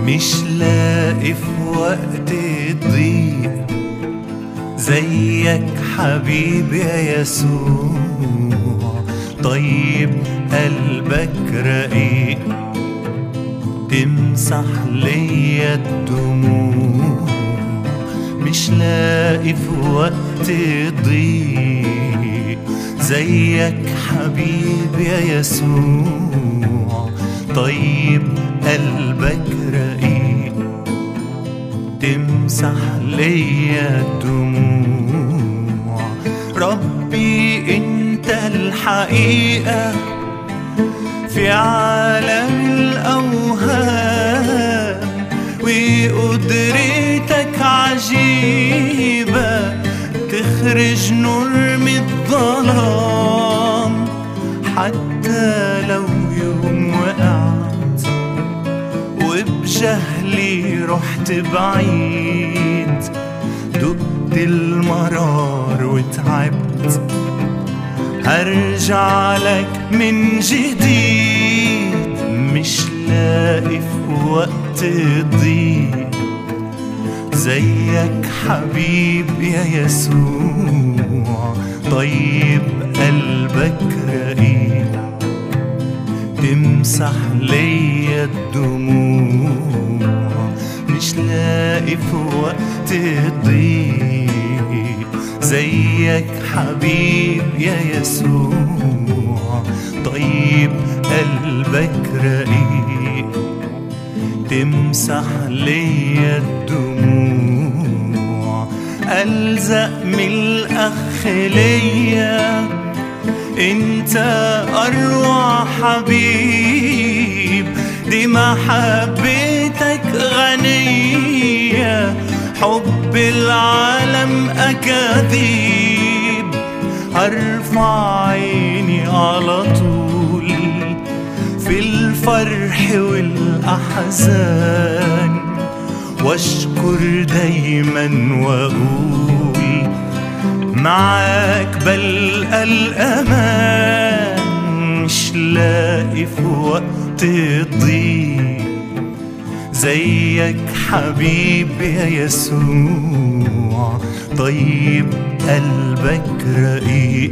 مش لاقي في وقت الضيق زيك حبيبي يا يسوع طيب قلبك رقيق تمسح ليا الدموع مش لاقي في وقت الضيق زيك حبيبي يا يسوع طيب قلبك رقيق تمسح ليا الدموع ربي انت الحقيقة في عالم الأوهام وقدرتك عجيبة تخرج نور من الظلام حتى لو يوم وقعت وبجهلي رحت بعيد دقت المرار وتعبت هرجع لك من جديد مش لاقي في وقت الضيق زيك حبيب يا يسوع طيب قلبك رقيق تمسح ليا الدموع مش لاقي في وقت الضيق زيك حبيب يا يسوع طيب قلبك رقيق تمسح ليا الدموع ألزق من الأخ ليا انت اروع حبيب دي محبتك غنية حب العالم اكاذيب هرفع عيني على طول في الفرح والاحزان واشكر دايما واقول معاك بلقى الأمان مش لاقي في وقت الضيق زيك حبيبي يا يسوع طيب قلبك رقيق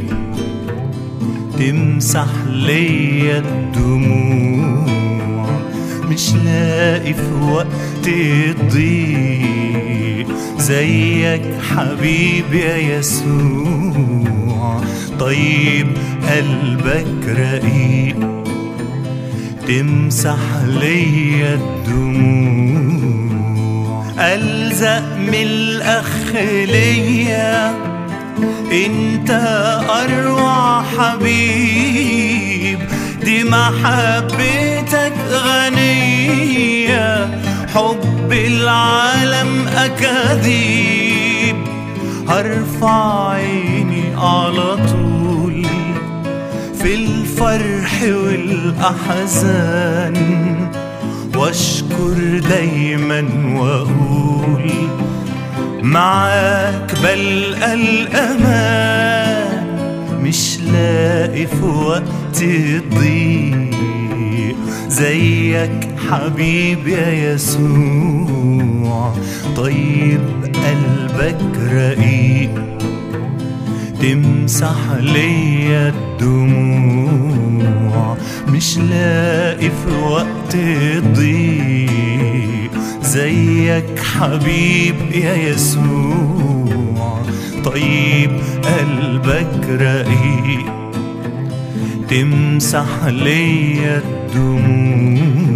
تمسح ليا الدموع مش لاقي في وقت الضيق زيك حبيبي يا يسوع طيب قلبك رقيق تمسح ليا الدموع ألزق من الأخ ليا انت أروع حبيب دي محبتك غنية حب العالم أكاذيب هرفع عيني على طول في الفرح والأحزان واشكر دايما واقول معاك بلقى الأمان مش لاقي في وقت الضيق زيك حبيبي يا يسوع طيب قلبك رقيق تمسح ليا الدموع مش لاقي في وقت الضيق زيك حبيب يا يسوع طيب قلبك رقيق تمسح ليا الدموع